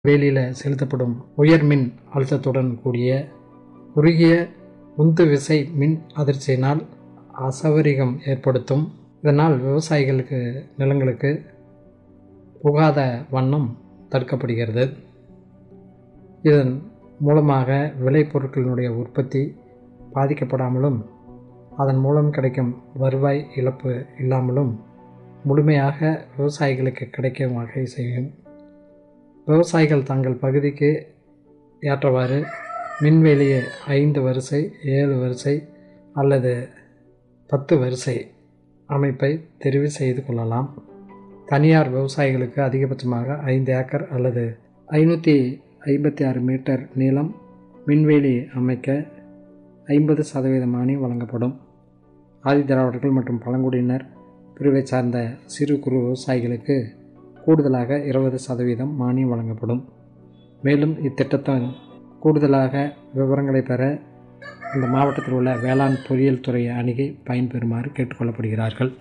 வேலியில் செலுத்தப்படும் உயர் மின் அழுத்தத்துடன் கூடிய குறுகிய உந்து விசை மின் அதிர்ச்சியினால் அசௌகரியம் ஏற்படுத்தும் இதனால் விவசாயிகளுக்கு நிலங்களுக்கு புகாத வண்ணம் தடுக்கப்படுகிறது இதன் மூலமாக விளைபொருட்களினுடைய உற்பத்தி பாதிக்கப்படாமலும் அதன் மூலம் கிடைக்கும் வருவாய் இழப்பு இல்லாமலும் முழுமையாக விவசாயிகளுக்கு கிடைக்கும் வகை செய்யும் விவசாயிகள் தங்கள் பகுதிக்கு ஏற்றவாறு மின்வேலியை ஐந்து வரிசை ஏழு வரிசை அல்லது பத்து வரிசை அமைப்பை தெரிவு செய்து கொள்ளலாம் தனியார் விவசாயிகளுக்கு அதிகபட்சமாக ஐந்து ஏக்கர் அல்லது ஐநூற்றி ஐம்பத்தி ஆறு மீட்டர் நீளம் மின்வேலி அமைக்க ஐம்பது சதவீத மானியம் வழங்கப்படும் ஆதி திராவிடர்கள் மற்றும் பழங்குடியினர் பிரிவை சார்ந்த சிறு குறு விவசாயிகளுக்கு கூடுதலாக இருபது சதவீதம் மானியம் வழங்கப்படும் மேலும் இத்திட்டத்தின் கூடுதலாக விவரங்களை பெற இந்த மாவட்டத்தில் உள்ள வேளாண் பொறியியல் துறையை அணுகி பயன்பெறுமாறு கேட்டுக்கொள்ளப்படுகிறார்கள்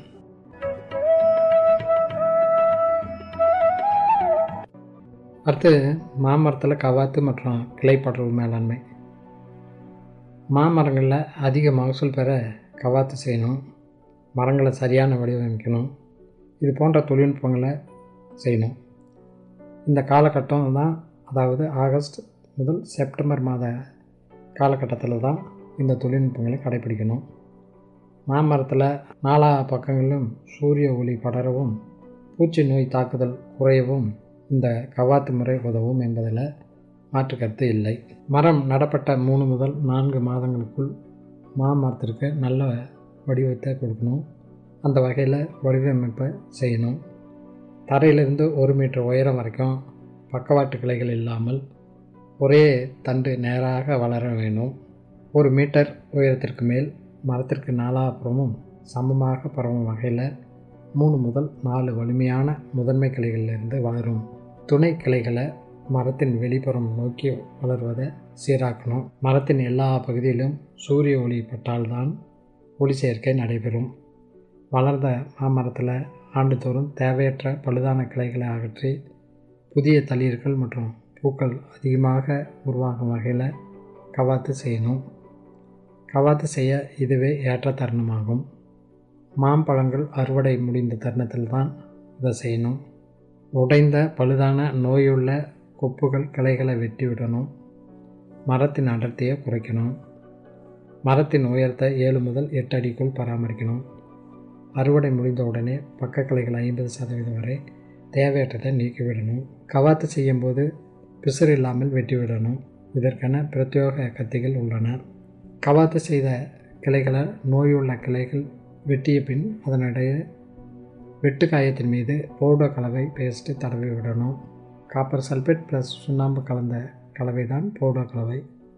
அடுத்து மாமரத்தில் கவாத்து மற்றும் கிளைப்படர்வு மேலாண்மை மாமரங்களில் அதிக மகசூல் பெற கவாத்து செய்யணும் மரங்களை சரியான வடிவமைக்கணும் இது போன்ற தொழில்நுட்பங்களை செய்யணும் இந்த காலகட்டம் தான் அதாவது ஆகஸ்ட் முதல் செப்டம்பர் மாத காலகட்டத்தில் தான் இந்த தொழில்நுட்பங்களை கடைபிடிக்கணும் மாமரத்தில் நாலா பக்கங்களிலும் சூரிய ஒளி படரவும் பூச்சி நோய் தாக்குதல் குறையவும் இந்த கவாத்து முறை உதவும் என்பதில் மாற்று கருத்து இல்லை மரம் நடப்பட்ட மூணு முதல் நான்கு மாதங்களுக்குள் மாமரத்திற்கு நல்ல வடிவத்தை கொடுக்கணும் அந்த வகையில் வடிவமைப்பை செய்யணும் தரையிலிருந்து ஒரு மீட்டர் உயரம் வரைக்கும் பக்கவாட்டு கிளைகள் இல்லாமல் ஒரே தண்டு நேராக வளர வேணும் ஒரு மீட்டர் உயரத்திற்கு மேல் மரத்திற்கு நாலாபுறமும் சமமாக பரவும் வகையில் மூணு முதல் நாலு வலிமையான முதன்மை கிளைகளிலிருந்து வளரும் துணை கிளைகளை மரத்தின் வெளிப்புறம் நோக்கி வளர்வதை சீராக்கணும் மரத்தின் எல்லா பகுதியிலும் சூரிய ஒளி பட்டால்தான் ஒளி சேர்க்கை நடைபெறும் வளர்ந்த மாமரத்தில் ஆண்டுதோறும் தேவையற்ற பழுதான கிளைகளை அகற்றி புதிய தளிர்கள் மற்றும் பூக்கள் அதிகமாக உருவாகும் வகையில் கவாத்து செய்யணும் கவாத்து செய்ய இதுவே ஏற்ற தருணமாகும் மாம்பழங்கள் அறுவடை முடிந்த தருணத்தில் தான் இதை செய்யணும் உடைந்த பழுதான நோயுள்ள கொப்புகள் கிளைகளை வெட்டி விடணும் மரத்தின் அடர்த்தியை குறைக்கணும் மரத்தின் உயரத்தை ஏழு முதல் எட்டு அடிக்குள் பராமரிக்கணும் அறுவடை முடிந்த உடனே பக்க கிளைகள் ஐம்பது சதவீதம் வரை தேவையற்றதை நீக்கிவிடணும் கவாத்து செய்யும்போது பிசுறு இல்லாமல் வெட்டிவிடணும் இதற்கென பிரத்யோக கத்திகள் உள்ளன கவாத்து செய்த கிளைகளை நோயுள்ள கிளைகள் வெட்டிய பின் அதனுடைய வெட்டு காயத்தின் மீது பவுடோ கலவை பேஸ்ட்டு தடவி விடணும் காப்பர் சல்பேட் ப்ளஸ் சுண்ணாம்பு கலந்த கலவை தான் பவுடோ கலவை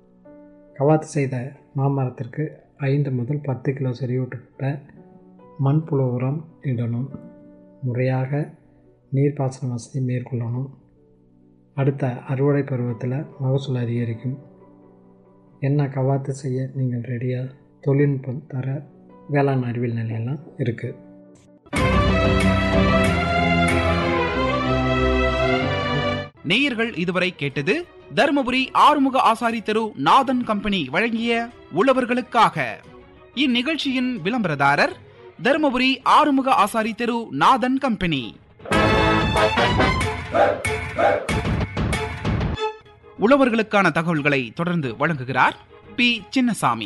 கவாத்து செய்த மாமரத்திற்கு ஐந்து முதல் பத்து கிலோ செறிவூட்டப்பட்ட மண்புழு உரம் இடணும் முறையாக நீர்ப்பாசன வசதி மேற்கொள்ளணும் அடுத்த அறுவடை பருவத்தில் மகசூல் அதிகரிக்கும் என்ன கவாத்து செய்ய நீங்கள் ரெடியாக தொழில்நுட்பம் தர வேளாண் அறிவியல் நிலையெல்லாம் இருக்குது நேயர்கள் இதுவரை கேட்டது தருமபுரி ஆறுமுக ஆசாரி தெரு நாதன் கம்பெனி வழங்கிய உழவர்களுக்காக இந்நிகழ்ச்சியின் விளம்பரதாரர் தருமபுரி ஆறுமுக ஆசாரி தெரு நாதன் கம்பெனி உழவர்களுக்கான தகவல்களை தொடர்ந்து வழங்குகிறார் பி சின்னசாமி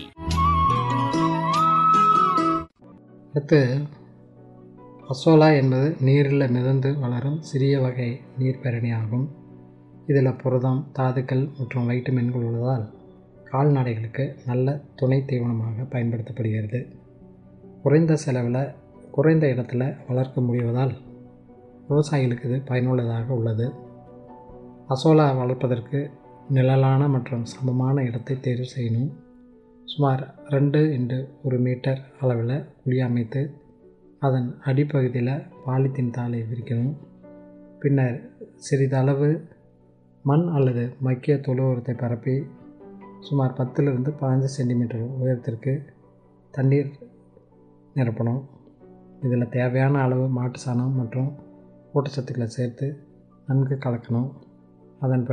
அடுத்து அசோலா என்பது நீரில் மிதந்து வளரும் சிறிய வகை நீர்ப்பேரணி ஆகும் இதில் புரதம் தாதுக்கள் மற்றும் வைட்டமின்கள் உள்ளதால் கால்நடைகளுக்கு நல்ல துணை தீவனமாக பயன்படுத்தப்படுகிறது குறைந்த செலவில் குறைந்த இடத்துல வளர்க்க முடிவதால் விவசாயிகளுக்கு இது பயனுள்ளதாக உள்ளது அசோலா வளர்ப்பதற்கு நிழலான மற்றும் சமமான இடத்தை தேர்வு செய்யணும் சுமார் ரெண்டு இன்று ஒரு மீட்டர் அளவில் குழி அமைத்து அதன் அடிப்பகுதியில் பாலித்தீன் தாளை விரிக்கணும் பின்னர் சிறிதளவு மண் அல்லது மக்கிய தொழு உரத்தை பரப்பி சுமார் பத்திலிருந்து பதினஞ்சு சென்டிமீட்டர் உயரத்திற்கு தண்ணீர் நிரப்பணும் இதில் தேவையான அளவு மாட்டு சாணம் மற்றும் ஊட்டச்சத்துக்களை சேர்த்து நன்கு கலக்கணும் அதன் பிறகு